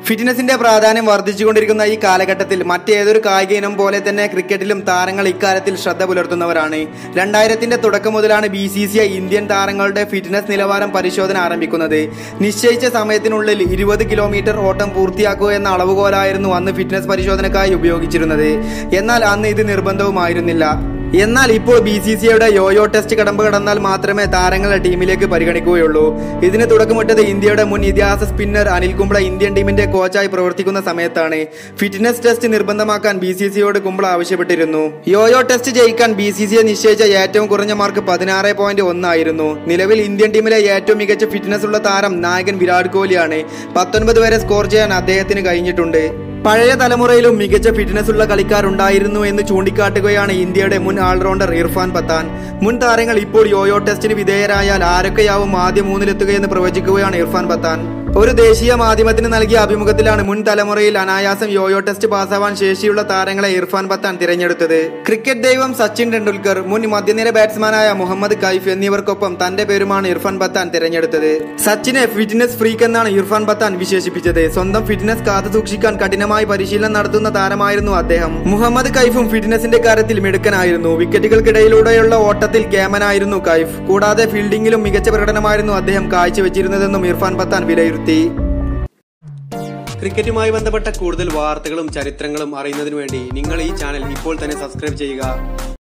ഫിറ്റ്നസിന്റെ പ്രാധാന്യം വർദ്ധിച്ചുകൊണ്ടിരിക്കുന്ന ഈ കാലഘട്ടത്തിൽ മറ്റേതൊരു കായിക ഇനം പോലെ തന്നെ ക്രിക്കറ്റിലും താരങ്ങൾ ഇക്കാര്യത്തിൽ ശ്രദ്ധ പുലർത്തുന്നവരാണ് രണ്ടായിരത്തിന്റെ തുടക്കം മുതലാണ് B C C I Indian താരങ്ങളുടെ ഫിറ്റ്നസ് നിലവാരം പരിശോധന ആരംഭിക്കുന്നത് നിശ്ചയിച്ച സമയത്തിനുള്ളിൽ ഇരുപത് കിലോമീറ്റർ ഓട്ടം പൂർത്തിയാക്കുക എന്ന അളവുകോലായിരുന്നു അന്ന് ഫിറ്റ്നസ് പരിശോധനക്കായി ഉപയോഗിച്ചിരുന്നത് എന്നാൽ അന്ന് ഇത് നിർബന്ധവുമായിരുന്നില്ല എന്നാൽ ഇപ്പോൾ ബി സി സി ഐയുടെ യോയോ ടെസ്റ്റ് കടമ്പ കടന്നാൽ മാത്രമേ താരങ്ങളെ ടീമിലേക്ക് പരിഗണിക്കുകയുള്ളൂ ഇതിന് തുടക്കമിട്ടത് ഇന്ത്യയുടെ മുൻ ഇതിഹാസ സ്പിന്നർ അനിൽ കുംബ്ല ഇന്ത്യൻ ടീമിന്റെ കോച്ചായി പ്രവർത്തിക്കുന്ന സമയത്താണ് ഫിറ്റ്നസ് ടെസ്റ്റ് നിർബന്ധമാക്കാൻ ബി സി സിയോട് കുംബ്ല ആവശ്യപ്പെട്ടിരുന്നു യോയോ ടെസ്റ്റ് ജയിക്കാൻ ബി സി സി നിശ്ചയിച്ച ഏറ്റവും കുറഞ്ഞ മാർക്ക് പതിനാറ് പോയിന്റ് ഒന്നായിരുന്നു നിലവിൽ ഇന്ത്യൻ ടീമിലെ ഏറ്റവും മികച്ച ഫിറ്റ്നസ് ഉള്ള താരം നായകൻ വിരാട് കോഹ്ലിയാണ് പത്തൊൻപത് വരെ സ്കോർ ചെയ്യാൻ അദ്ദേഹത്തിന് കഴിഞ്ഞിട്ടുണ്ട് പഴയ തലമുറയിലും മികച്ച ഫിറ്റ്നസ് ഉള്ള കളിക്കാരുണ്ടായിരുന്നു എന്ന് ചൂണ്ടിക്കാട്ടുകയാണ് ഇന്ത്യയുടെ മുൻ ഓൾറൗണ്ടർ ഇർഫാൻ പത്താൻ മുൻ താരങ്ങൾ ഇപ്പോൾ യോയോ ടെസ്റ്റിന് വിധേയരായാൽ ആരൊക്കെയാവും ആദ്യ മൂന്നിലെത്തുകയെന്ന് പ്രവചിക്കുകയാണ് ഇർഫാൻ പത്താൻ ഒരു ദേശീയ മാധ്യമത്തിന് നൽകിയ അഭിമുഖത്തിലാണ് മുൻ തലമുറയിൽ അനായാസം യോയോ ടെസ്റ്റ് പാസ്സാവാൻ ശേഷിയുള്ള താരങ്ങളെ ഇർഫാൻ പത്താൻ തിരഞ്ഞെടുത്തത് ക്രിക്കറ്റ് ദൈവം സച്ചിൻ ടെണ്ടുൽക്കർ മുൻ മധ്യനിര ബാറ്റ്സ്മാനായ മുഹമ്മദ് കൈഫ് എന്നിവർക്കൊപ്പം തന്റെ പേരുമാണ് ഇർഫാൻ പത്താൻ തിരഞ്ഞെടുത്തത് സച്ചിനെ ഫിറ്റ്നസ് ഫ്രീക്ക് എന്നാണ് ഇർഫാൻ പത്താൻ വിശേഷിപ്പിച്ചത് സ്വന്തം ഫിറ്റ്നസ് കാത്തു സൂക്ഷിക്കാൻ കഠിനമായി പരിശീലനം നടത്തുന്ന താരമായിരുന്നു അദ്ദേഹം മുഹമ്മദ് കൈഫും ഫിറ്റ്നസിന്റെ കാര്യത്തിൽ മിടുക്കനായിരുന്നു വിക്കറ്റുകൾക്കിടയിലൂടെയുള്ള ഓട്ടത്തിൽ കേമനായിരുന്നു കൈഫ് കൂടാതെ ഫീൽഡിംഗിലും മികച്ച പ്രകടനമായിരുന്നു അദ്ദേഹം കാഴ്ചവെച്ചിരുന്നതെന്നും ഇർഫാൻ പത്താൻ വിലയിരുത്തി ക്രിക്കറ്റുമായി ബന്ധപ്പെട്ട കൂടുതൽ വാർത്തകളും ചരിത്രങ്ങളും അറിയുന്നതിനു വേണ്ടി നിങ്ങൾ ഈ ചാനൽ ഇപ്പോൾ തന്നെ സബ്സ്ക്രൈബ് ചെയ്യുക